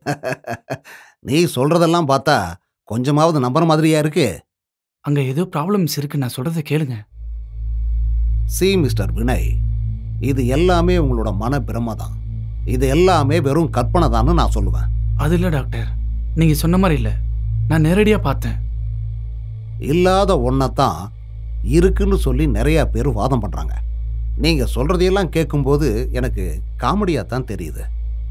நீ சொல்றதெல்லாம் பார்த்தா கொஞ்சமாவது நம்புற மாதிரியா இருக்கு அங்க ஏதோ ப்ராப்ளம்ஸ் இருக்கு நான் சொல்றதை கேளுங்க சி மிஸ்டர் வினய் இது எல்லாமே உங்களோட மன பிரமை தான் இது எல்லாமே வெறும் கற்பனை தான்னு நான் சொல்லுவேன் அது இல்ல டாக்டர் நீங்க சொன்ன மாதிரி இல்ல நான் நேரடியா பார்த்தேன் இல்லாத ஒன்றைத்தான் இருக்குன்னு சொல்லி நிறைய பேர் வாதம் பண்றாங்க நீங்க சொல்றதையெல்லாம் கேட்கும்போது எனக்கு காமெடியா தான் தெரியுது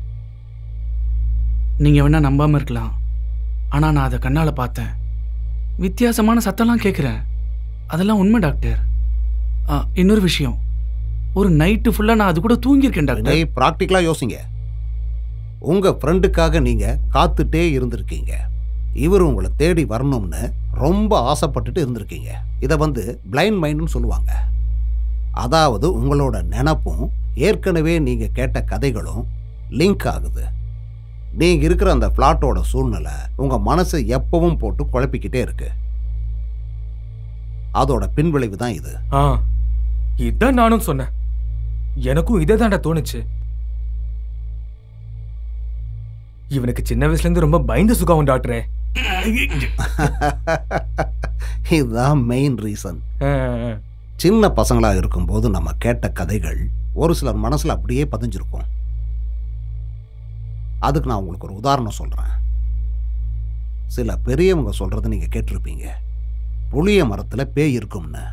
நீங்க வேணா நம்பாம இருக்கலாம் ஆனா நான் அதை கண்ணால பார்த்தேன் வித்தியாசமான சத்தம்லாம் கேட்குறேன் அதெல்லாம் உண்மை டாக்டர் ஆ, இன்னொரு விஷயம் ஒரு நைட்டு ஃபுல்லா நான் அது கூட தூங்கியிருக்கேன் டாக்டர் வினய் ப்ராக்டிக்கலா யோசிங்க உங்க ஃப்ரெண்டுக்காக நீங்க காத்துட்டே இருந்திருக்கீங்க இவர் உங்களை தேடி வரணும்னு ரொம்ப ஆசைப்பட்டுட்டு இருந்திருக்கீங்க இதை வந்து பிளைண்ட் மைண்டுன்னு சொல்லுவாங்க அதாவது உங்களோட நினப்பும் ஏற்கனவே நீங்க கேட்ட கதைகளும் லிங்க் ஆகுது நீங்க இருக்கிற அந்த பிளாட்டோட சூழ்நிலை உங்க மனசை எப்பவும் போட்டு குழப்பிக்கிட்டே இருக்கு அதோட பின்விளைவு தான் இது ஆ இதான் நானும் சொன்னேன் எனக்கும் இதே தாண்டா தோணுச்சு இவனுக்கு சின்ன வயசுல இருந்து ரொம்ப பயந்து சுகம் டாக்டரே இதுதான் மெயின் ரீசன் ஆ, ஆ. சின்ன பசங்களா இருக்கும்போது நம்ம கேட்ட கதைகள் ஒரு சிலர் மனசுல அப்படியே பதிஞ்சிருக்கும் அதுக்கு நான் உங்களுக்கு ஒரு உதாரணம் சொல்றேன் சில பெரியவங்க சொல்றதை நீங்க கேட்டிருப்பீங்க புளிய மரத்துல பேய் இருக்கும்னு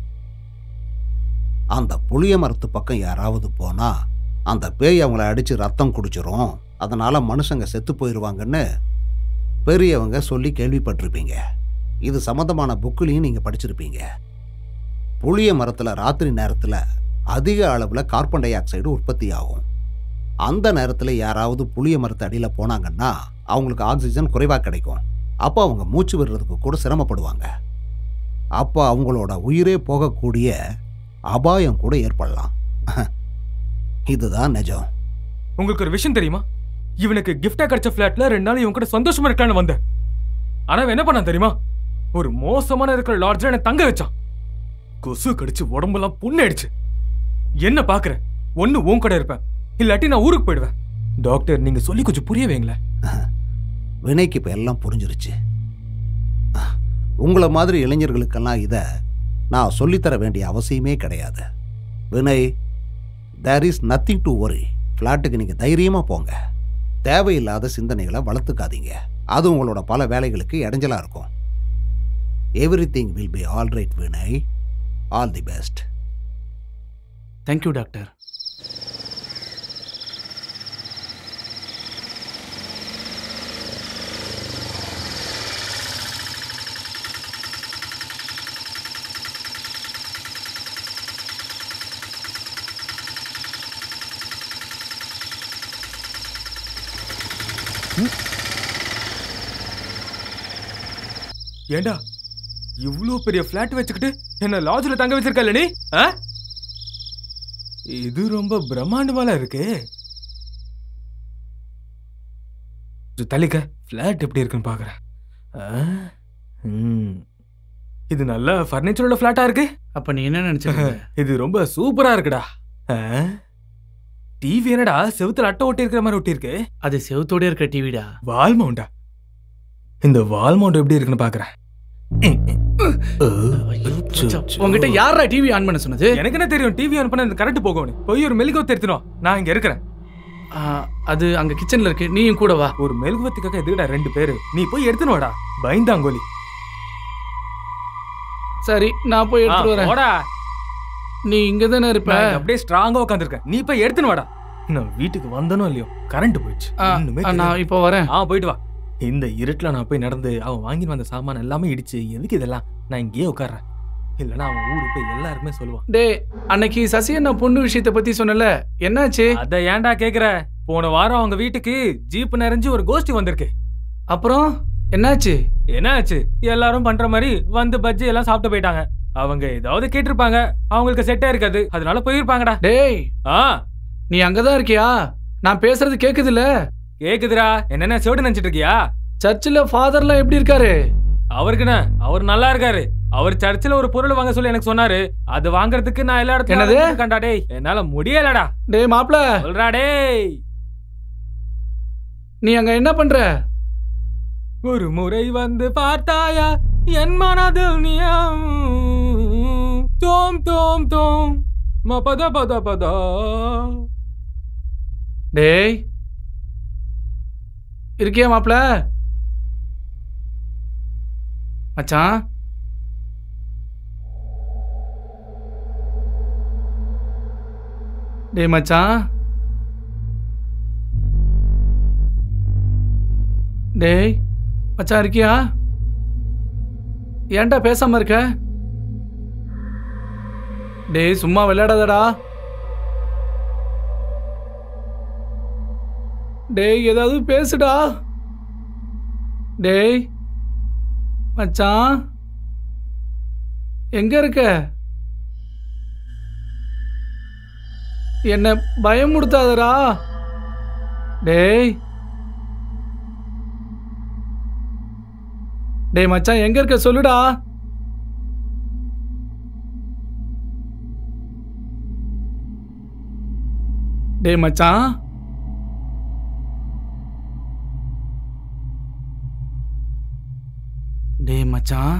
அந்த புளிய மரத்து பக்கம் யாராவது போனா அந்த பேய் அவங்கள அடிச்சு ரத்தம் குடிச்சிரும் அதனால மனுஷங்க செத்து போயிடுவாங்கன்னு பெரியவங்க சொல்லி கேள்விப்பட்டிருப்பீங்க இது சம்பந்தமான புக்குலையும் நீங்க படிச்சிருப்பீங்க புளிய மரத்தில் ராத்திரி நேரத்தில் அதிக அளவில் கார்பன் டை ஆக்சைடு உற்பத்தி ஆகும் அந்த நேரத்தில் யாராவது புளிய மரத்து அடியில் போனாங்கன்னா அவங்களுக்கு ஆக்சிஜன் குறைவாக கிடைக்கும் அப்போ அவங்க மூச்சு விடுறதுக்கு கூட சிரமப்படுவாங்க அப்போ அவங்களோட உயிரே போகக்கூடிய அபாயம் கூட ஏற்படலாம் இதுதான் நிஜம் உங்களுக்கு ஒரு விஷயம் தெரியுமா இவனுக்கு கிஃப்டா கிடைச்ச ஃபிளாட்ல ரெண்டு நாள் இவன் கூட சந்தோஷமா இருக்கலாம்னு வந்தேன் ஆனா இவன் என்ன பண்ணான் தெரியுமா ஒரு மோசமான இருக்கிற லாட்ஜ்ல என்ன தங்க வச்சான் கொசு கடிச்சு உடம்பெல்லாம் புண்ணாயிடுச்சு என்ன பாக்குற ஒண்ணு உன் கூட இருப்பேன் இல்லாட்டி நான் ஊருக்கு போயிடுவேன் டாக்டர் நீங்க சொல்லி கொஞ்சம் புரிய வைங்களேன் வினைக்கு இப்போ எல்லாம் புரிஞ்சிருச்சு உங்களை மாதிரி இளைஞர்களுக்கெல்லாம் இதை நான் சொல்லித்தர வேண்டிய அவசியமே கிடையாது Vinay there is nothing to worry ஃப்ளாட்டுக்கு நீங்கள் தைரியமாக போங்க தேவையில்லாத சிந்தனைகளை வளர்த்துக்காதீங்க அது உங்களோட பல வேலைகளுக்கு இடைஞ்சலாக இருக்கும் everything will be all right Vinay all the best thank you doctor ஏண்டா இவ்ளோ பெரிய ஃபிளாட் வச்சுக்கிட்டு என்ன லாட்ஜ்ல தங்க வச்சிருக்கல நீ ஆ? இது ரொம்ப பிரம்மாண்டமால இருக்கு கொஞ்சம் தள்ளிக்க ஃபிளாட் எப்படி இருக்குன்னு பாக்குறேன் ஆ? ம். இது நல்ல ஃபர்னிச்சரோட ஃபிளாட்டா இருக்கு அப்ப நீ என்ன நினைச்சிருக்க இது ரொம்ப சூப்பரா இருக்குடா டிவி என்னடா செவுத்துல அட்டை ஒட்டி இருக்கிற மாதிரி ஒட்டி இருக்கு அது செவுத்தோட இருக்க டிவிடா வால் மவுண்டா இந்த வால் மவுண்ட் எப்படி இருக்குன்னு பாக்குறேன் உங்ககிட்ட யாரா டிவி ஆன் பண்ண சொன்னது எனக்கு என்ன தெரியும் டிவி ஆன் பண்ண இந்த கரண்ட் போகும் போய் ஒரு மெழுகுவத்தை எடுத்துனோம் நான் இங்க இருக்கிறேன் ஆ, அது அங்க கிச்சன்ல இருக்கு நீயும் கூட வா ஒரு மெழுகுவத்துக்காக எதுக்குடா ரெண்டு பேரு நீ போய் எடுத்துன்னு வாடா பயந்தாங்கோலி சரி நான் போய் ஆ, எடுத்துட்டு வரேன் போடா நீ இங்க தானே இருப்ப நான் இங்க அப்படியே ஸ்ட்ராங்கா உட்காந்துருக்கேன் நீ போய் எடுத்துன்னு வாடா நான் வீட்டுக்கு வந்தனோ இல்லையோ கரண்ட் போயிடுச்சு ஆ, ஒண்ணுமே ஆ, நான் தெரியாது. இப்போ வரேன் ஆ போயிட்டு வா இந்த இருட்டுல நான் போய் நடந்து அவன் வாங்கிட்டு வந்த சாமான் எல்லாமே இடிச்சு எதுக்கு இதெல்லாம் நான் இங்கேயே உட்கார்றேன் இல்லைன்னா அவன் ஊருக்கு போய் எல்லாருக்குமே சொல்லுவான் டேய் அன்னைக்கு சசி அண்ணா பொண்ணு விஷயத்தை பத்தி சொன்னல என்னாச்சு அத ஏன்டா கேக்குற போன வாரம் அவங்க வீட்டுக்கு ஜீப் நிறைஞ்சு ஒரு கோஷ்டி வந்திருக்கு அப்புறம் என்னாச்சு என்னாச்சு எல்லாரும் பண்ற மாதிரி வந்து பஜ்ஜி எல்லாம் சாப்பிட்டு போயிட்டாங்க அவங்க ஏதாவது கேட்டிருப்பாங்க அவங்களுக்கு செட்டே இருக்காது அதனால போயிருப்பாங்கடா டேய் ஆ நீ அங்கதான் இருக்கியா நான் பேசுறது கேக்குதுல்ல கேக்குதுடா என்னென்ன செவிடு நினைச்சிட்டு இருக்கியா சர்ச்சில் ஃபாதர்லாம் எப்படி இருக்காரு அவருக்குண்ணே அவர் நல்லா இருக்காரு அவர் சர்ச்சில் ஒரு பொருள் வாங்க சொல்லி எனக்கு சொன்னாரு அது வாங்குறதுக்கு நான் எல்லா என்னது? இடத்துல கண்டா டேய் என்னால முடியலடா டேய் மாப்ள சொல்றா டேய் நீ அங்க என்ன பண்ற ஒரு முறை வந்து பார்த்தாயா என் மனதில் நீயம் தோம் தோம் தோம் மபத பத பதா டேய் இருக்கியா மாப்ள மச்சான் டேய் மச்சான் டேய் மச்சான் இருக்கியா ஏன்டா பேசாம இருக்க டேய் சும்மா விளையாடாதடா டேய் ஏதாவது பேசுடா டேய் மச்சான் எங்க இருக்க என்ன பயமுடுத்தாதடா டேய் டேய் மச்சான் எங்க இருக்க சொல்லுடா டேய் மச்சான் டேய் மச்சான்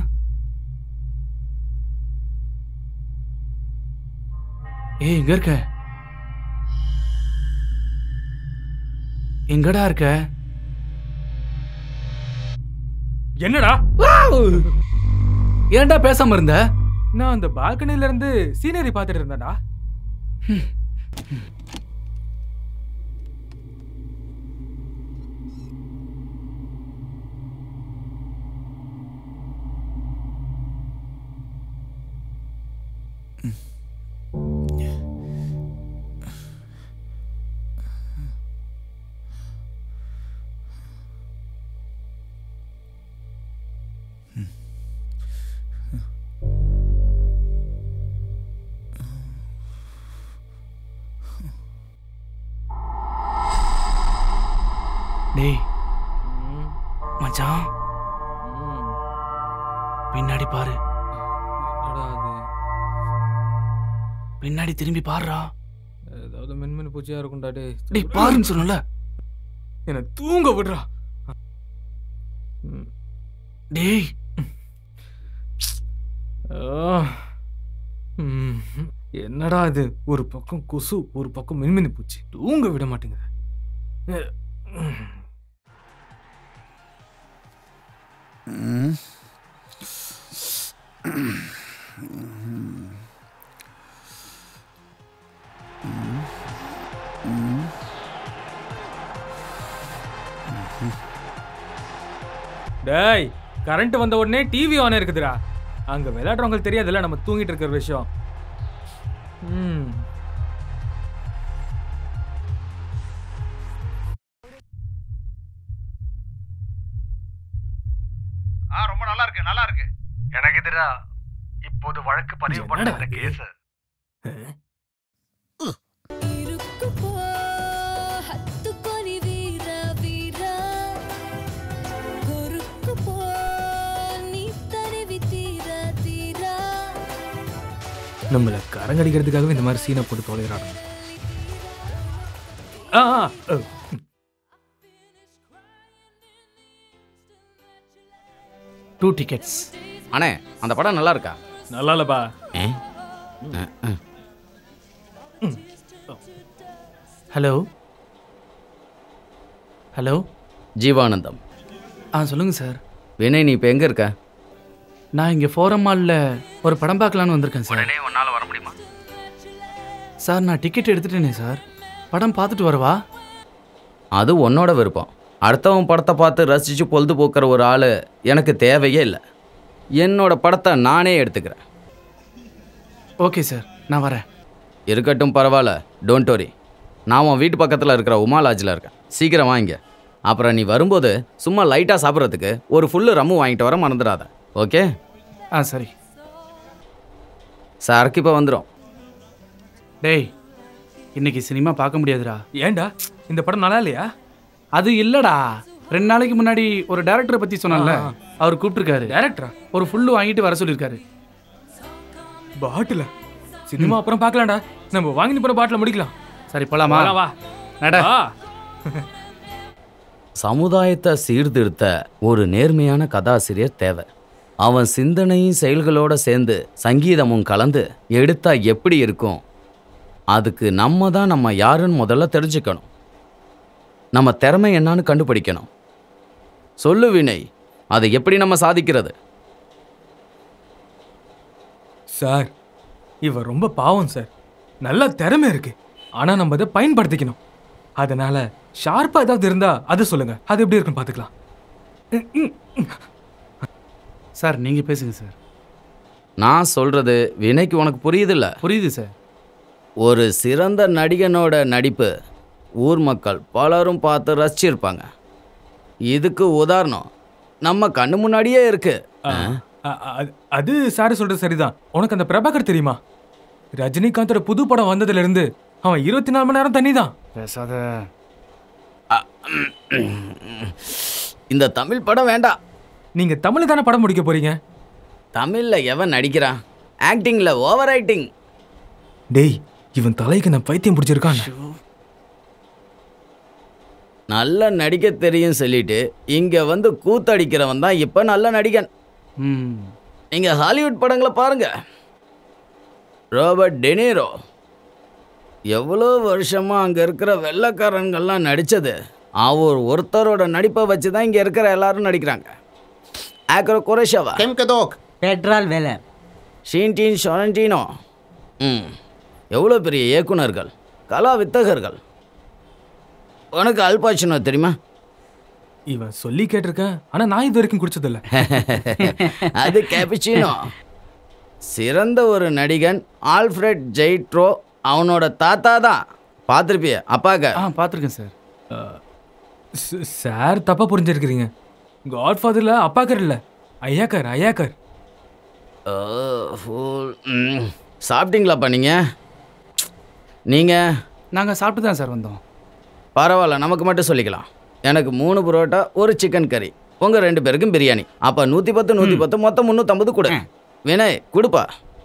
ஏய் எங்க இருக்க எங்கடா இருக்க என்னடா ஏன்டா பேசாம இருந்த நான் அந்த பால்கனில இருந்து சீனரி பார்த்துட்டு இருந்தேன்டா டேய் மச்சான் பின்னாடி பாரு என்னடா அது பின்னாடி திரும்பி பாருடா ஏதாவது மென்மென் பூச்சியா இருக்கும்டா டேய் டேய் பாருன்னு சொன்னல என்ன தூங்க விடுறா ம். டேய் ஆ. ம். என்னடா இது ஒரு பக்கம் கொசு ஒரு பக்கம் மின்மினி பூச்சி தூங்க விட மாட்டேங்குது ம். டேய் கரண்ட் வந்த உடனே டிவி ஆன் இருக்குதுடா அங்க விளையாடுறவங்களுக்கு தெரியாதுல்ல நம்ம தூங்கிட்டு இருக்கிற விஷயம் ம் ஆ ரொம்ப நல்லா இருக்கு நல்லா இருக்கு எனக்கு எதிரா இப்போது வழக்கு பதிவு பண்ண என்னடா இந்த இது? கேஸ் ఇరుక్కుపో హత్తుకొని వీర వీర కొరుక్కుపో నీ తరివి తీర తీరా நம்மள கரங்கடிக்கிறதுக்காகவே இந்த மாதிரி சீனை போட்டு தொலைகிறாங்க ஆ ஆ, அ, டூ டிக்கெட்ஸ் அண்ணே அந்த படம் நல்லா இருக்கா நல்லா இல்லப்பா ஹலோ ஹலோ ஜீவானந்தம் ஆ சொல்லுங்க சார் வினய் நீ இப்போ எங்கே இருக்க நான் இங்கே ஃபோரம் மாலில் ஒரு படம் பார்க்கலான்னு வந்திருக்கேன் சார் உன்னால் வர முடியுமா சார் நான் டிக்கெட் எடுத்துட்டேனே சார் படம் பார்த்துட்டு வரவா அது உன்னோட விருப்பம் அடுத்தவன் படத்தை பார்த்து ரசித்து பொழுதுபோக்குற ஒரு ஆள் எனக்கு தேவையே இல்லை என்னோட படத்தை நானே எடுத்துக்கிறேன் ஓகே சார் நான் வரேன் இருக்கட்டும் பரவாயில்ல டோன்ட் வரி நான் உன் வீட்டு பக்கத்தில் இருக்கிற உமா லாட்ஜில் இருக்கேன் சீக்கிரம் வாங்க அப்புறம் நீ வரும்போது சும்மா லைட்டாக சாப்பிட்றதுக்கு ஒரு ஃபுல்லு ரம்மு வாங்கிட்டு வர மறந்துடாத ஓகே ஆ சரி சரக்கு இப்போ வந்துடும் டேய் இன்னைக்கு சினிமா பார்க்க முடியாதுடா ஏன்டா இந்த படம் நல்லா இல்லையா அது இல்லடா ரெண்டு நாளைக்கு முன்னாடி ஒரு டேரக்டரை பற்றி சொன்னான்ல ஆ. அவர் கூப்பிட்டுருக்காரு டேரக்டரா ஒரு ஃபுல்லு வாங்கிட்டு வர சொல்லியிருக்காரு பாட்டில சினிமா அப்புறம் பார்க்கலாம்டா நம்ம வாங்கிட்டு போற பாட்டில முடிக்கலாம் சரி போலாமா வா, வா நட வா சமுதாயத்தை சீர்திருத்த ஒரு நேர்மையான கதாசிரியர் தேவை அவன் சிந்தனையும் செயல்களோட சேர்ந்து சங்கீதமும் கலந்து எடுத்தா எப்படி இருக்கும் அதுக்கு நம்ம தான் நம்ம யாருன்னு முதல்ல தெரிஞ்சுக்கணும் நம்ம திறமை என்னன்னு கண்டுபிடிக்கணும் சொல்லு வினய் அதை எப்படி நம்ம சாதிக்கிறது சார் இவ ரொம்ப பாவம் சார் நல்ல திறமை இருக்கு ஆனா நம்ம அதை பயன்படுத்திக்கணும் அதனால ஷார்ப்பா ஏதாவது இருந்தா அது சொல்லுங்க அது எப்படி இருக்குன்னு பாத்துக்கலாம் சார் நீங்கள் பேசுங்க சார் நான் சொல்றது வினைக்கு உனக்கு புரியுதில்ல புரியுது சார் ஒரு சிறந்த நடிகனோட நடிப்பு ஊர் மக்கள் பலரும் பார்த்து ரசிச்சிருப்பாங்க இதுக்கு உதாரணம் நம்ம கண்ணு முன்னாடியே இருக்கு அ- அ- அது சார் சொல்றது சரிதான் உனக்கு அந்த பிரபாகர் தெரியுமா ரஜினிகாந்தோட புது படம் வந்ததுல இருந்து அவன் இருபத்தி நாலு மணி நேரம் தண்ணி தான் பேசாத இந்த தமிழ் படம் வேண்டாம் நீங்க தமிழ் தானே படம் முடிக்க போறீங்க தமிழ்ல எவன் நடிக்கிறான் ஆக்டிங்ல ஓவர் ஆக்டிங் டேய் இவன் தலைக்கு நான் பைத்தியம் பிடிச்சிருக்கான் நல்ல நடிக்க தெரியும் சொல்லிட்டு இங்க வந்து கூத்தடிக்கிறவன் தான் இப்ப நல்ல நடிகன் ம் நீங்க ஹாலிவுட் படங்களை பாருங்க ரோபர்ட் டெனீரோ எவ்வளோ வருஷமா அங்க இருக்கிற வெள்ளைக்காரன்கள்லாம் நடிச்சது அவர் ஒருத்தரோட நடிப்பை வச்சு தான் இங்க இருக்கிற எல்லாரும் நடிக்கிறாங்க ஆக்ரோ குரேஷாவா கெம்கதோக் பெட்ரோல் விலை ஷீன்டீன் ஷொரண்டினோ ம் எவ்வளோ பெரிய இயக்குனர்கள் கலா வித்தகர்கள் உனக்கு அல்பாச்சினோ தெரியுமா இவன் சொல்லி கேட்டிருக்கேன் ஆனா நான் இது வரைக்கும் குடிச்சதில்ல அது கேபிச்சினோ சிறந்த ஒரு நடிகன் ஆல்ஃப்ரெட் ஜெய்ட்ரோ அவனோட தாத்தா தான் பார்த்துருப்பிய அப்பாக்க ஆ பார்த்துருக்கேன் சார் ச- சார் தப்பா புரிஞ்சிருக்கிறீங்க காட்ஃபாதர்ல அப்பாக்கர் இல்ல ஐயாக்கர் ஐயாக்கர் ஓ, ஃபுல். ம். சாப்பிட்டீங்களாப்பா நீங்கள் நீங்கள் நாங்கள் சாப்பிட்டு தான் சார் வந்தோம் பரவாயில்ல நமக்கு மட்டும் சொல்லிக்கலாம் எனக்கு மூணு புரோட்டா ஒரு சிக்கன் கறி உங்கள் ரெண்டு பேருக்கும் பிரியாணி அப்போ நூற்றி பத்து நூற்றி பத்து மொத்தம் முந்நூற்றம்பது கொடு வினய் கொடுப்பா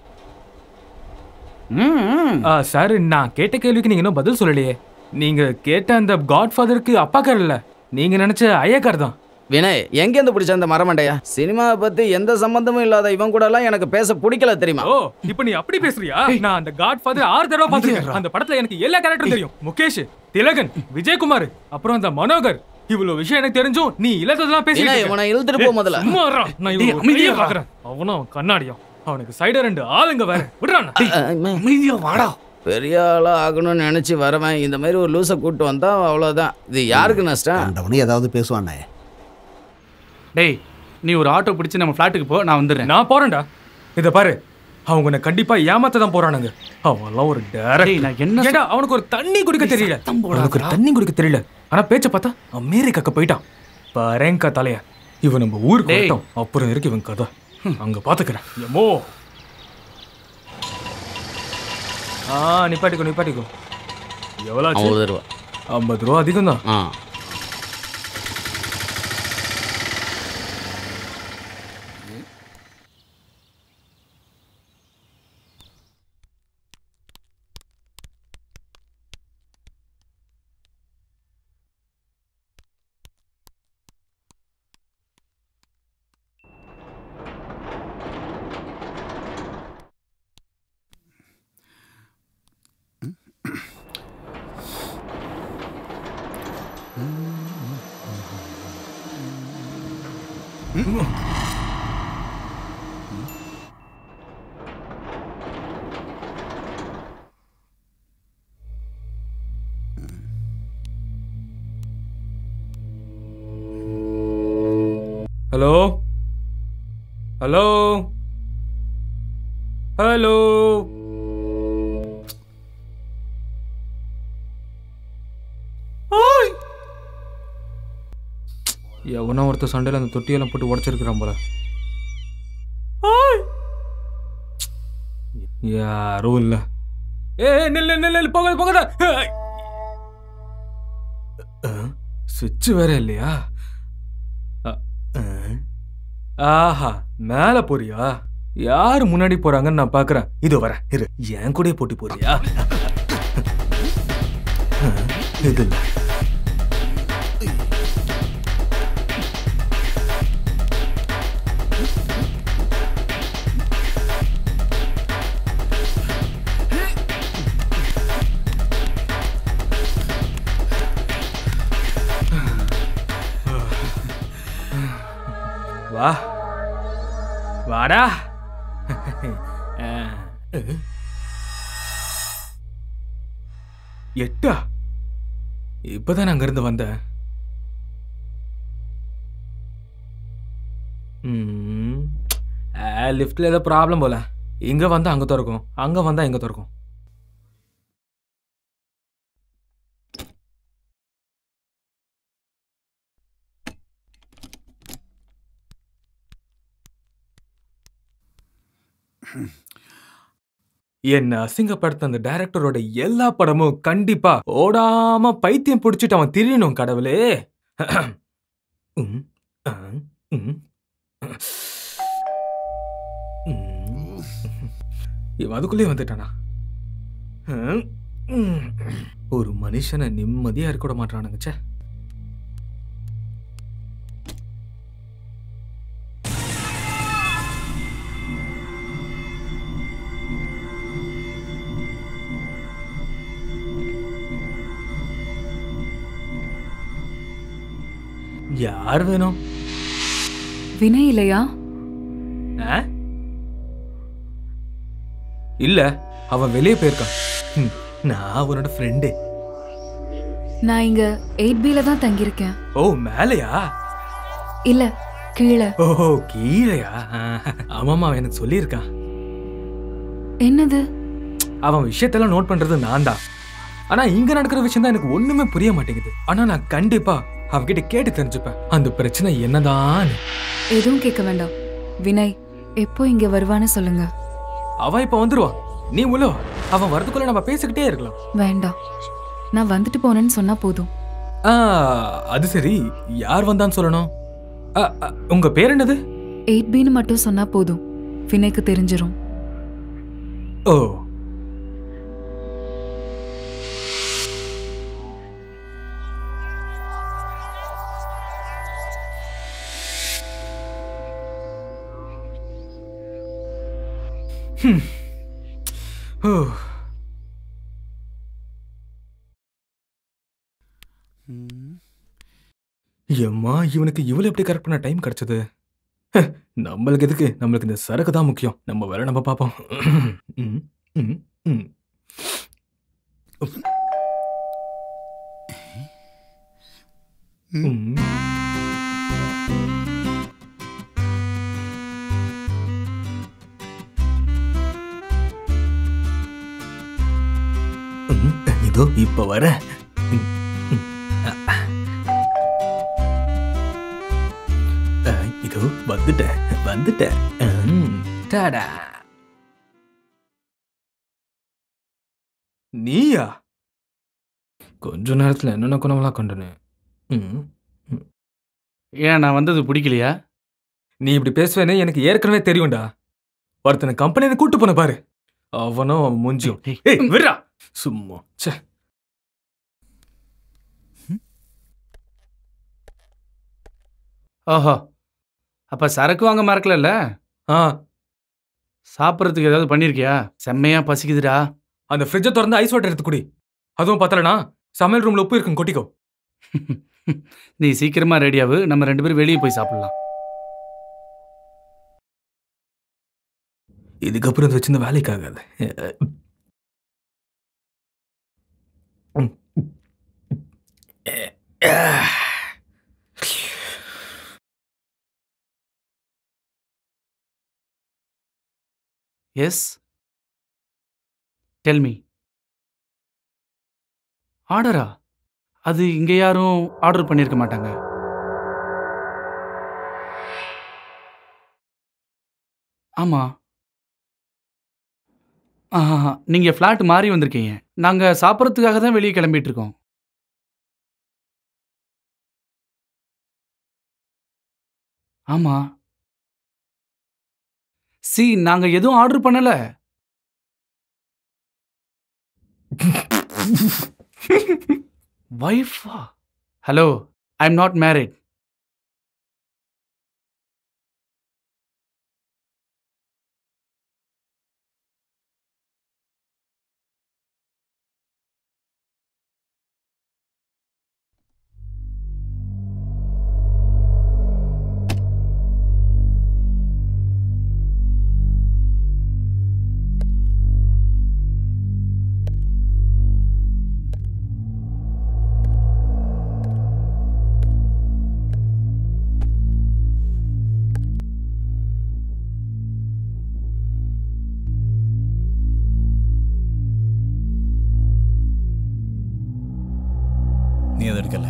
ம் ஆ, சார் நான் கேட்ட கேள்விக்கு நீங்க இன்னும் பதில் சொல்லலையே நீங்க கேட்ட அந்த காட்ஃபாதருக்கு அப்பாக்கர் இல்ல நீங்க நினைச்ச ஐயாக்கார் தான் வினய் எங்கேருந்து பிடிச்ச அந்த மரமண்டையா சினிமாவை பற்றி எந்த சம்மந்தமும் இல்லாத இவன் கூடலாம் எனக்கு பேச பிடிக்கல தெரியுமா ஓ இப்போ நீ அப்படி பேசுறியா நான் அந்த காட்ஃபாதர் ஆறு தடவை பார்த்திருக்கேன் அந்த படத்துல எனக்கு எல்லா கேரக்டரும் தெரியும் முகேஷ் திலகன் விஜயகுமார் அப்புறம் அந்த மனோகர் இவ்வளவு விஷயம் எனக்கு தெரிஞ்சும் நீ இல்லாததெல்லாம் பேசிட்டு வினய் இருக்க. இவனை இழுத்துட்டு போ டேய், முதல்ல சும்மா இருடா. நான் டேய், இவனை அமைதியா அமைதியா வா. பாக்குறேன் அவனும் அவன் கண்ணாடியும் அவனுக்கு சைட ரெண்டு ஆளுங்க வேற விடுறான் அமைதியா வாடா பெரிய ஆளாக ஆகணும்னு நினச்சி வரவன் இந்த மாதிரி ஒரு லூஸை கூப்பிட்டு வந்தா அவ்வளோதான் இது யாருக்கு நஷ்டம் கண்டவனே ஏதாவது பேசுவானே டேய் நீ ஒரு ஆட்டோ பிடிச்சி நம்ம ஃப்ளாட்டுக்கு போ நான் வந்துடுறேன் நான் போறேன்டா இத பாரு அவங்க உன்னை கண்டிப்பா ஏமாத்த தான் போறானுங்க அவன்லாம் ஒரு டேய், டேரக்ட் நான் என்ன ஏடா அவனுக்கு ஒரு தண்ணி குடிக்க தெரியல சத்தம் போடாதடா. அவனுக்கு ஒரு தண்ணி குடிக்க தெரியல ஆனா பேச்ச பார்த்தா அமெரிக்காக்கு போயிட்டான் பாரேங்கா தலைய இவன் நம்ம ஊருக்கு டேய். வரட்டும் அப்புறம் இருக்கு இவன் கதை அங்க பாத்துக்கிறேன் எம்மோ ஆ நிப்பாட்டிக்கோ நிப்பாட்டிக்கோ எவ்வளோ ஆச்சு ஐம்பது ரூபா ஐம்பது ரூபா அதிகம் தான் ஆ ஹலோ ஹலோ ஹலோ ஓய் எவனோ ஒருத்தர் சண்டையில் அந்த தொட்டியெல்லாம் போட்டு உடச்சிருக்கிறான் போல ஓய் யாரும் இல்லை ஏ நில்லு நில்லு நில்லு போகாத போகாத சுவிட்ச் வேற இல்லையா அ- அஹ். ஆஹா மேல போறியா யார் முன்னாடி போறாங்கன்னு நான் பாக்குறேன் இதோ வரேன் இரு என் கூடயே போட்டி போறியா அஹ், இது இல்ல வா வாடா ஆ, அ. எட்டா இப்பதான் அங்க இருந்து வந்தேன் ம். ஆ, லிஃப்ட்ல ஏதோ ப்ராப்ளம் போல இங்க வந்தா அங்க திறக்கும் அங்க வந்தா இங்க திறக்கும் என்ன அசிங்கப்படுத்த அந்த டைரக்டரோட எல்லா படமும் கண்டிப்பா ஓடாம பைத்தியம் பிடிச்சிட்டு அவன் திரியணும் கடவுளே ம், ஆ, ம். ம். இவன் அதுக்குள்ளே வந்துட்டானா ம், ம். ஒரு மனுஷனை நிம்மதியா இருக்க விட மாட்டானுங்க ச்சே யார் வேணும் வினய் இல்லையா ஆ? இல்ல அவன் வெளியே போயிருக்கான் ம், நான் அவனோட ஃப்ரெண்டு நான் இங்க எயிட் பில தான் தங்கியிருக்கேன் ஓ மேலையா இல்ல கீழே ஓ கீழையா ஆ, ஆமாமா அவன் எனக்கு சொல்லியிருக்கான் என்னது அவன் விஷயத்தெல்லாம் நோட் பண்றது நான் தான் ஆனா இங்க நடக்கிற விஷயம் தான் எனக்கு ஒண்ணுமே புரிய மாட்டேங்குது ஆனா நான் கண்டிப்பா அவகிட்ட கேட்டு தெரிஞ்சுப்பேன் அந்த பிரச்சனை என்னதான் எதுவும் கேட்க வேண்டாம் வினய் எப்போ இங்க வருவான்னு சொல்லுங்க அவன் இப்ப வந்துருவான் நீ உள்ள வா. அவன் வரதுக்குள்ள நம்ம பேசிக்கிட்டே இருக்கலாம் வேண்டாம் நான் வந்துட்டு போனேன்னு சொன்னா போதும் ஆ, அது சரி யார் வந்தான்னு சொல்லணும் ஆ, ஆ, உங்க பேர் என்னது எயிட் பின்னு மட்டும் சொன்னா போதும் வினய்க்கு தெரிஞ்சிரும் ஓ ஹம். ஓ எம்மா இவனுக்கு இவ்வளவு எப்படி கரெக்ட் பண்ண டைம் கிடைச்சது ஹ, நம்மளுக்கு எதுக்கு நம்மளுக்கு இந்த சரக்கு தான் முக்கியம் நம்ம வேற நம்ம பார்ப்போம் ம், ம், ம். ம். ம், இதோ இப்ப வர ம், ம். அஹ், இதோ வந்துட்டேன் வந்துட்டேன் ம், டாடா நீயா கொஞ்ச நேரத்துல என்னென்ன குணமெல்லாம் கண்டனு ம் ஏன் நான் வந்தது பிடிக்கலையா நீ இப்படி பேசுவேன்னு எனக்கு ஏற்கனவே தெரியும்டா ஒருத்தனை கம்பெனியில கூட்டு போன பாரு அவனும் அவன் மூஞ்சியும் ஏய், ஏய் விட்றா சும்மா ச்சே ஓஹோ அப்ப சரக்கு வாங்க மறக்கலல்ல ஆ சாப்பிட்றதுக்கு ஏதாவது பண்ணியிருக்கியா செம்மையா பசிக்குதுடா அந்த ஃப்ரிட்ஜை திறந்து ஐஸ் வாட்டர் எடுத்து குடி அதுவும் பத்தலனா சமையல் ரூம்ல உப்பு இருக்குன்னு கொட்டிக்கோ நீ சீக்கிரமா ரெடியாவு நம்ம ரெண்டு பேரும் வெளியே போய் சாப்பிடலாம் இதுக்கப்புறம் இது வச்சிருந்த வேலைக்கு ஆகாது எஸ் டெல் மீ ஆர்டரா அது இங்க யாரும் ஆர்டர் பண்ணியிருக்க மாட்டாங்க ஆமா ஆஹா நீங்க ஃப்ளாட் மாறி வந்திருக்கீங்க நாங்க சாப்பிட்றதுக்காக தான் வெளியே கிளம்பிட்டு இருக்கோம் ஆமா சி நாங்க எதுவும் ஆர்டர் பண்ணல வைஃபா hello I am not married நீ அதை எடுக்கல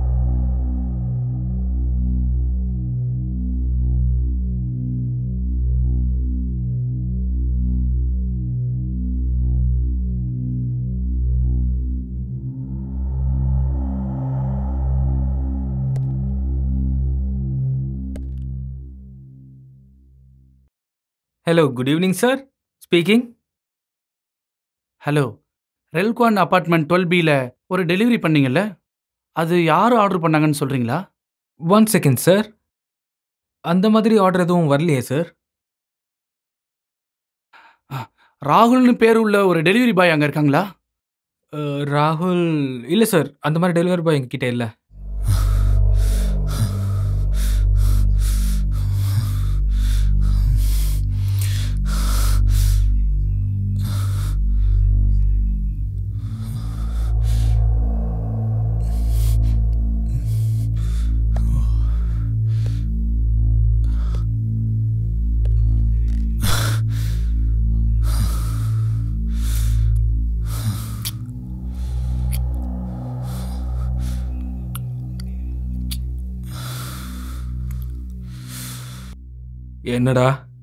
hello good evening sir speaking hello ரெல்குவான் அப்பார்ட்மெண்ட் டுவெல் பியில் ஒரு டெலிவரி பண்ணீங்கல்ல அது யார் ஆர்டர் பண்ணாங்கன்னு சொல்கிறீங்களா ஒன் செகண்ட் சார் அந்த மாதிரி ஆர்டர் எதுவும் வரலையே சார் ராகுல்னு பேர் உள்ள ஒரு டெலிவரி பாய் அங்கே இருக்காங்களா ராகுல் இல்லை சார் அந்த மாதிரி டெலிவரி பாய் எங்ககிட்ட இல்லை என்னடா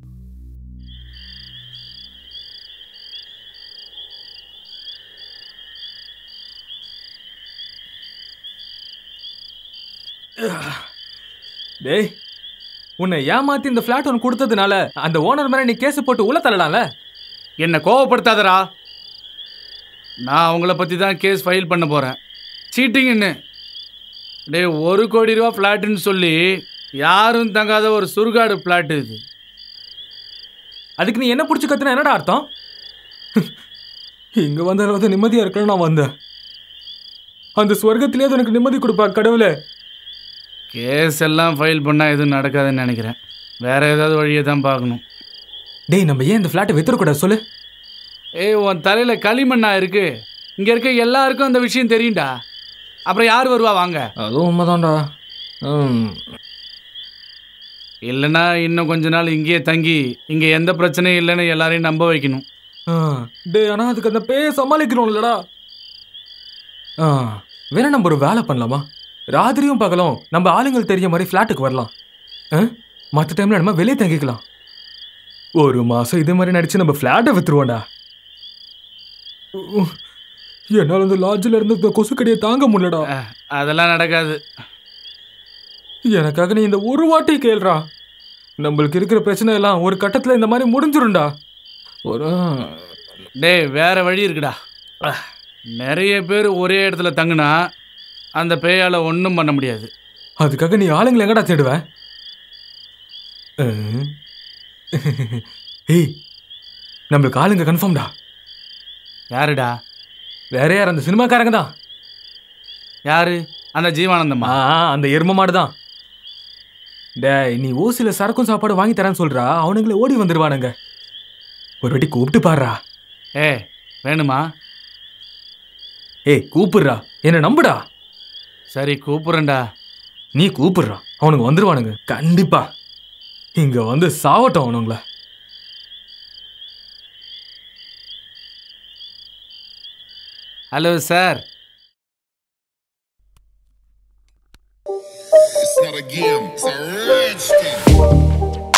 டேய் உன்னை ஏமாத்தி இந்த ஃபிளாட் ஒன்று கொடுத்ததுனால அந்த ஓனர் மேல நீ கேஸ் போட்டு உள்ள தள்ளலாம்ல என்னை கோவப்படுத்தாதடா நான் அவங்கள பற்றி தான் கேஸ் ஃபைல் பண்ண போகிறேன் சீட்டிங்னு டேய் ஒரு கோடி ரூபா ஃப்ளாட்டுன்னு சொல்லி யாரும் தங்காத ஒரு சுருகாடு ஃப்ளாட்டு இது அதுக்கு நீ என்ன பிடிச்சி கத்துனா என்னடா அர்த்தம் இங்க வந்தாலும் நிம்மதியா இருக்கணும் நான் வந்தேன் அந்த ஸ்வர்க்கத்திலே எனக்கு நிம்மதி கொடுப்பா கடவுளே கேஸ் எல்லாம் ஃபைல் பண்ணால் எதுவும் நடக்காதுன்னு நினைக்கிறேன் வேற ஏதாவது வழியை தான் பார்க்கணும் டேய் நம்ம ஏன் இந்த ஃப்ளாட்டை வித்துறக்கூடாது சொல்லு ஏய் உன் தலையில் களிமண்ணா இருக்கு இங்கே இருக்க எல்லாருக்கும் அந்த விஷயம் தெரியும்டா அப்புறம் யார் வருவா வாங்க அதுவும் உண்மைதான்டா ம் இல்லைன்னா இன்னும் கொஞ்ச நாள் இங்கேயே தங்கி இங்கே எந்த பிரச்சனையும் இல்லைன்னு எல்லாரையும் நம்ப வைக்கணும் ஆ, டேய் ஆனா அதுக்கு அந்த பேய சமாளிக்கணும் இல்லடா ஆ வேணா நம்ம ஒரு வேலை பண்ணலாமா ராத்திரியும் பகலும் நம்ம ஆளுங்களுக்கு தெரிய மாதிரி ஃப்ளாட்டுக்கு வரலாம் மற்ற டைம்ல நம்ம வெளியே தங்கிக்கலாம் ஒரு மாசம் இதே மாதிரி நடிச்சு நம்ம ஃப்ளாட்டை வித்துருவோம்டா உ- என்னால இந்த லாட்ஜில் இருந்த இந்த கொசுக்கடியை தாங்க முடியலடா அதெல்லாம் நடக்காது எனக்காக நீ இந்த ஒரு வாட்டி கேள்றா நம்மளுக்கு இருக்கிற பிரச்சனை எல்லாம் ஒரு கட்டத்தில் இந்த மாதிரி முடிஞ்சிரும்டா ஒரு டேய் வேற வழி இருக்குடா அஹ், நிறைய பேர் ஒரே இடத்துல தங்குனா அந்த பேயால் ஒன்றும் பண்ண முடியாது அதுக்காக நீ ஆளுங்களை எங்கடா தேடுவ அஹ். ஏய் நம்மளுக்கு ஆளுங்க கன்ஃபார்ம்டா யாருடா வேற யார் அந்த சினிமாக்காரங்க தான் யாரு அந்த ஜீவானந்தம்மா ஆ அந்த எரும மாடு தான் டேய் நீ ஓசில சரக்கும் சாப்பாடு வாங்கி தரேன்னு சொல்றா அவனுங்களே ஓடி வந்துருவானுங்க ஒரு வாட்டி கூப்பிட்டு பாருடா ஏ வேணுமா ஏய் கூப்பிடுறா என்ன நம்புடா சரி கூப்பிட்றேன்டா நீ கூப்பிடுறா அவனுங்க வந்துருவானுங்க கண்டிப்பா இங்க வந்து சாவட்டும் அவனுங்கள hello sir It's not a game, it's a rich thing.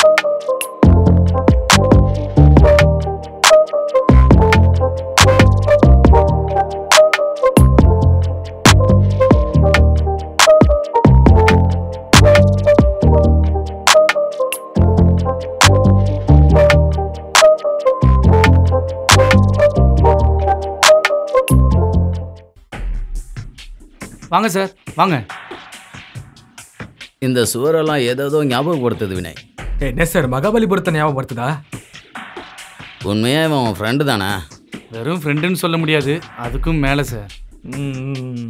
வாங்க சார் வாங்க இந்த சுவரெல்லாம் ஏதேதோ ஞாபகப்படுத்துது வினய் என்ன சார் மகாபலிபுரத்தை ஞாபகப்படுத்துதா உண்மையா இவன் உன் ஃப்ரெண்டு தானே வெறும் ஃப்ரெண்டுன்னு சொல்ல முடியாது அதுக்கும் மேலே சார் ம்.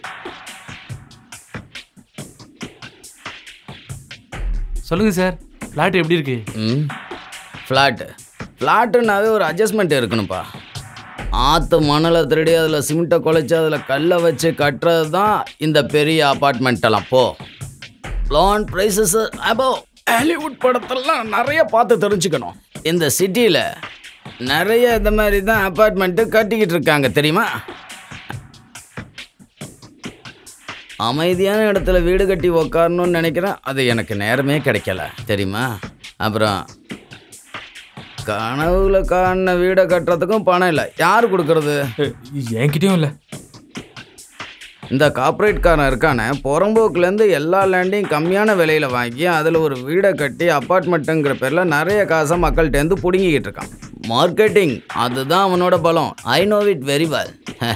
சொல்லுங்கள் சார் ஃப்ளாட் எப்படி இருக்கு ம் ஃப்ளாட்டு ஃப்ளாட்டுனாவே ஒரு அட்ஜஸ்ட்மெண்ட் இருக்கணும்ப்பா ஆற்று மணலை திருடி அதில் சிமெண்ட்டை குலைச்சி அதில் கல்லை வச்சு கட்டுறது தான் இந்த பெரிய அப்பார்ட்மெண்ட்டெல்லாம் போ லோன் ப்ரைஸஸ் அபோ ஹாலிவுட் படத்தெல்லாம் நிறைய பார்த்து தெரிஞ்சுக்கணும் இந்த சிட்டியில் நிறைய இந்த மாதிரி தான் அப்பார்ட்மெண்ட்டு கட்டிக்கிட்டு இருக்காங்க தெரியுமா அமைதியான இடத்துல வீடு கட்டி உக்காரணும்னு நினைக்கிறேன் அது எனக்கு நேரமே கிடைக்கல தெரியுமா அப்புறம் கனவுல காண வீடை கட்டுறதுக்கும் பணம் இல்லை யார் கொடுக்கறது அஹ், என்கிட்டயும் இல்ல இந்த கார்ப்பரேட்காரன் இருக்கானே புறம்போக்குலேருந்து எல்லா லேண்டையும் கம்மியான விலையில வாங்கி அதில் ஒரு வீடை கட்டி அப்பார்ட்மெண்ட்டுங்கிற பேரில் நிறைய காசை மக்கள்கிட்டேருந்து பிடுங்கிக்கிட்டு இருக்கான் மார்க்கெட்டிங் அதுதான் அவனோட பலம் I know it very well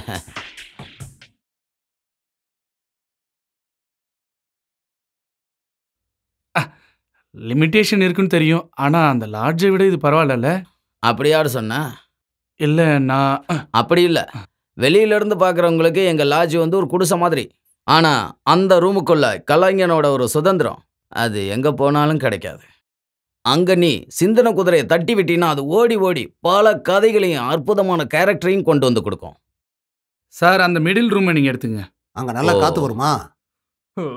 limitation இருக்குன்னு தெரியும் ஆனால் அந்த லாட்ஜை விட இது பரவாயில்லல்ல அப்படி யார் சொன்னா இல்லை நான் அப்படி இல்லை வெளியிலேருந்து பார்க்குறவங்களுக்கு எங்கள் லாட்ஜ் வந்து ஒரு குடிசை மாதிரி ஆனால் அந்த ரூமுக்குள்ள கலைஞனோட ஒரு சுதந்திரம் அது எங்கே போனாலும் கிடைக்காது அங்கே நீ சிந்தன குதிரையை தட்டி விட்டினா அது ஓடி ஓடி பல கதைகளையும் அற்புதமான கேரக்டரையும் கொண்டு வந்து கொடுக்கும் சார் அந்த மிடில் ரூமை நீங்கள் எடுத்துங்க அங்க நல்லா ஓ. காத்து வருமா ஓ,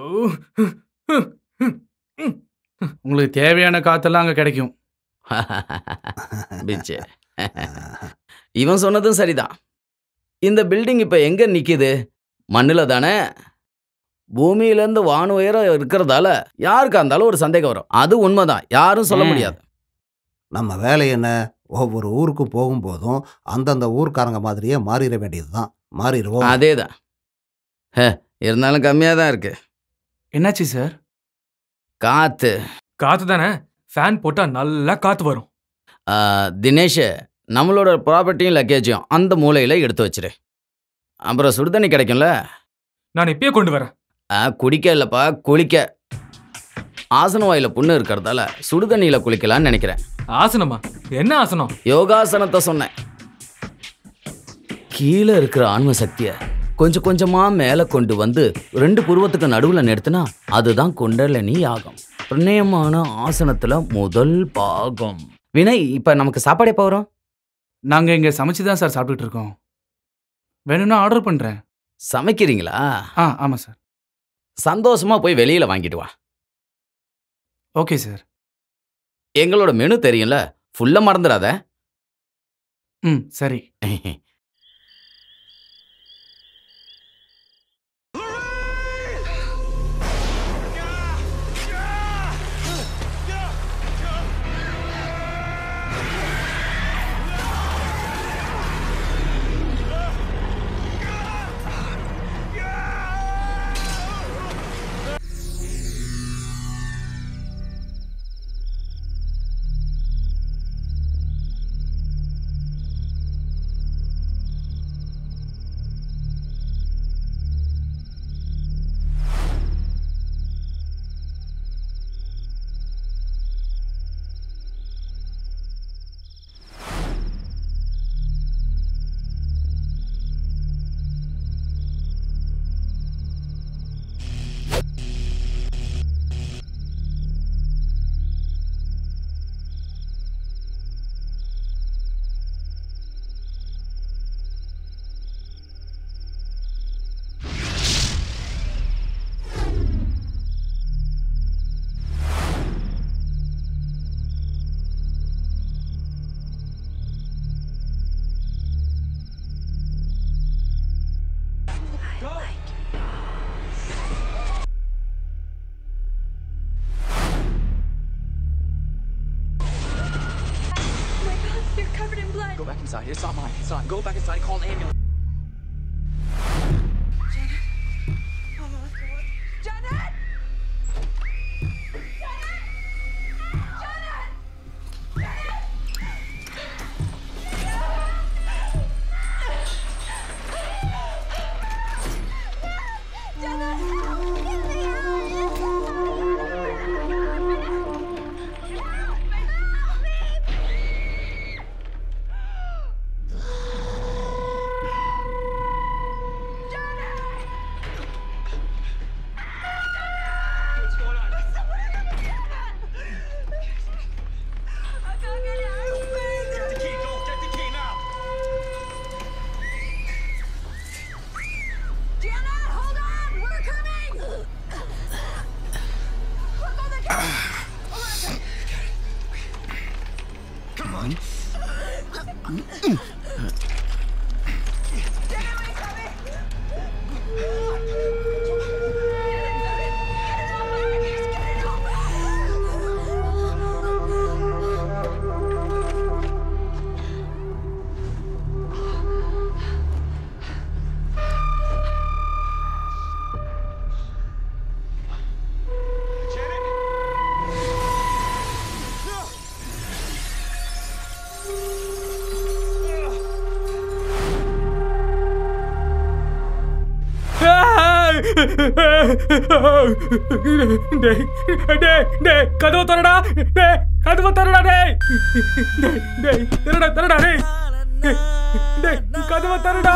உங்களுக்கு தேவையான காத்தெல்லாம் அங்கே கிடைக்கும் பிச்சே இவன் சொன்னதும் சரிதான் இந்த பில்டிங் இப்போ எங்கே நிற்கிது மண்ணில் தானே பூமியிலேருந்து வான உயரம் இருக்கிறதால யாருக்கா இருந்தாலும் ஒரு சந்தேகம் வரும் அது உண்மைதான் யாரும் சொல்ல ம். முடியாது நம்ம வேலை என்ன ஒவ்வொரு ஊருக்கு போகும்போதும் அந்தந்த ஊர்க்காரங்க மாதிரியே மாறிட வேண்டியதுதான் மாறிடுவோம் அதே தான் இருந்தாலும் கம்மியாக தான் இருக்கு என்னாச்சு சார் காற்று காத்து தானே ஃபேன் போட்டா நல்லா காத்து வரும் தினேஷ் நம்மளோட ப்ராப்பர்ட்டியும் லக்கேஜையும் அந்த மூலையில் எடுத்து வச்சிரு அப்புறம் சுடுதண்ணி கிடைக்கும்ல நான் இப்பயே கொண்டு வரேன் ஆ, குடிக்க இல்லைப்பா குளிக்க ஆசன வாயில புண்ணு இருக்கிறதால சுடுதண்ணியில் குளிக்கலாம்னு நினைக்கிறேன் ஆசனமா என்ன ஆசனம் யோகாசனத்தை சொன்னேன் கீழே இருக்கிற ஆன்ம சக்தியை கொஞ்சம் கொஞ்சமா மேலே கொண்டு வந்து ரெண்டு புருவத்துக்கு நடுவில் நிறுத்தினா அதுதான் குண்டலினி யாகம் பிரணயமான ஆசனத்துல முதல் பாகம் வினய் இப்ப நமக்கு சாப்பாடு எப்போ வரும் நாங்கள் இங்கே சமைச்சு தான் சார் சாப்பிட்டுட்டு இருக்கோம் வேணும்னா ஆர்டர் பண்ணுறேன் சமைக்கிறீங்களா ஆ ஆமாம் சார் சந்தோஷமா போய் வெளியில வாங்கிட்டு வா ஓகே சார் எங்களோட மெனு தெரியும்ல ஃபுல்லா மறந்துடாத ம் சரி You're covered in blood. Go back inside. It's not mine. It's not. Go back inside and call an ambulance. Janet! டேய் டேய் டேய் கதவு தரடா டேய் கதவு தரடா டேய் டேய் டேய் தரடா தரடா டேய் டேய் கதவு தரடா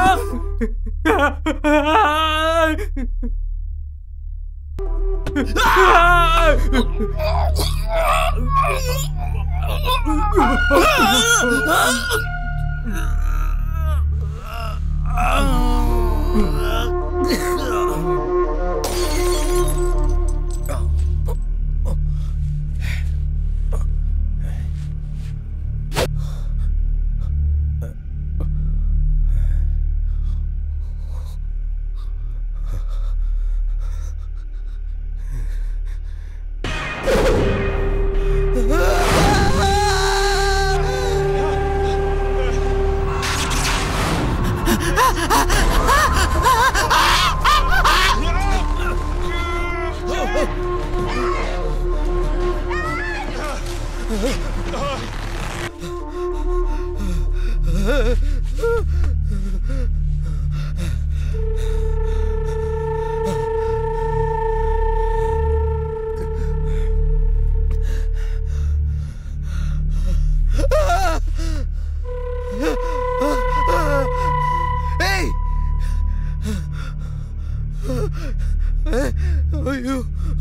Hey! ஐயோ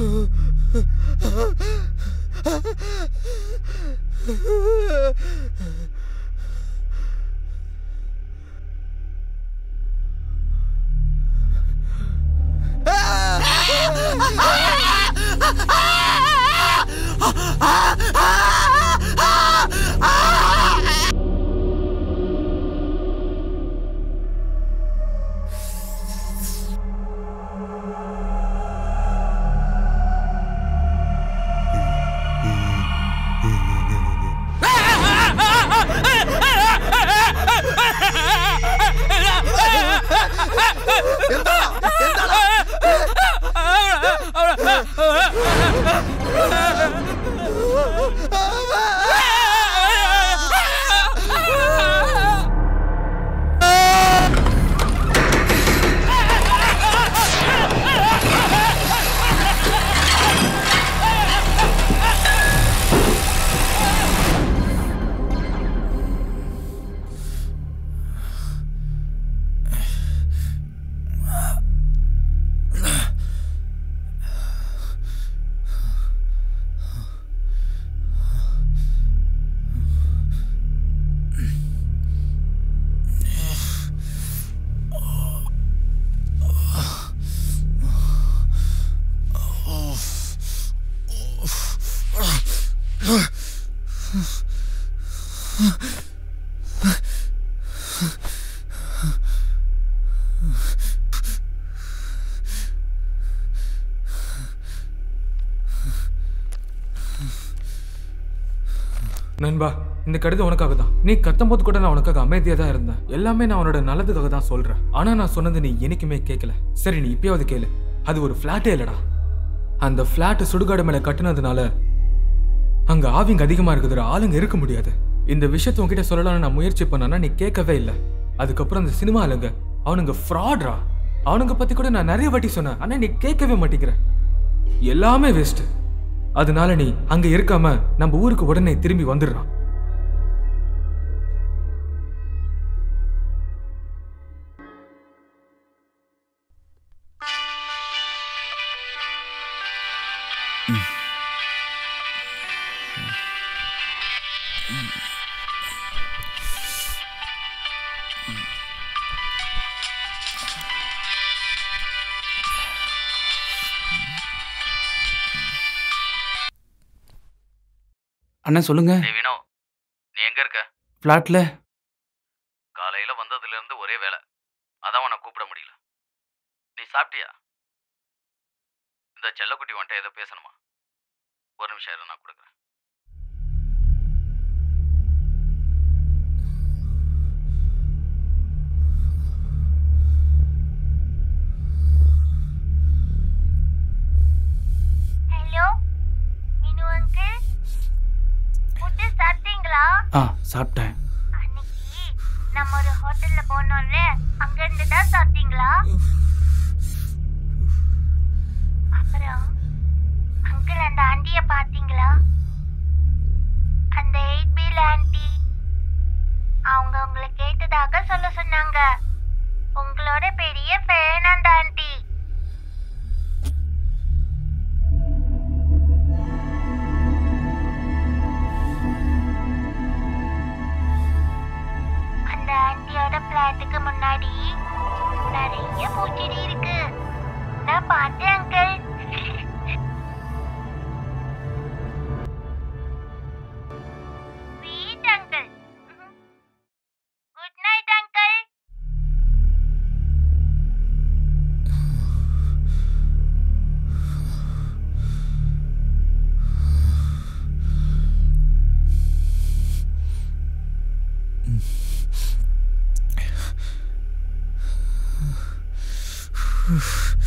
நண்பா இந்த கடிதம் உனக்காக தான் நீ கத்தும்போது கூட நான் உனக்காக அமைதியா தான் இருந்தேன் எல்லாமே நான் உன்னோட நல்லதுக்காக தான் சொல்றேன் ஆனா நான் சொன்னது நீ என்னைக்குமே கேட்கல சரி நீ இப்பயாவது கேளு அது ஒரு ஃபிளாட்டே இல்லடா அந்த ஃபிளாட் சுடுகாடு மேல கட்டுனதுனால அங்க ஆவிங்க அதிகமா இருக்குதுடா ஆளுங்க இருக்க முடியாது இந்த விஷயத்த உன்கிட்ட சொல்லலாம்னு நான் முயற்சி பண்ணனா நீ கேட்கவே இல்லை அதுக்கப்புறம் அந்த சினிமா ஆளுங்க அவனுங்க ஃப்ராட்ரா அவனுங்க பத்தி கூட நான் நிறைய வாட்டி சொன்னேன் ஆனா நீ கேட்கவே மாட்டேங்கிற எல்லாமே வேஸ்ட் அதனால நீ அங்க இருக்காம நம்ம ஊருக்கு உடனே திரும்பி வந்துடுறான் அண்ணா சொல்லுங்க வினோ நீ எங்க இருக்க ஃப்ளாட்ல காலையில வந்ததுல இருந்து ஒரே வேலை அதான் உன்னை கூப்பிட முடியல நீ சாப்பிட்டியா இந்த செல்லக்குட்டி வந்துட்டு ஏதோ பேசணுமா ஒரு நிமிஷம் இரு நான் கொடுக்குறேன் ஹலோ மீனு அங்கிள் ஃபுட்டு சாப்பிட்டீங்களா ஆ சாப்பிட்டேன் அன்னைக்கு நம்ம ஒரு ஹோட்டல்ல போனோம்ல அங்க இருந்து தான் சாப்பிட்டீங்களா பெரிய ஃபேன் அந்த ஆண்டி அந்த ஆண்டியோட பிளாட்டுக்கு முன்னாடி நிறைய பூச்செடி இருக்கு நான் பார்த்தேன் uncle sweet uncle good night uncle Oof.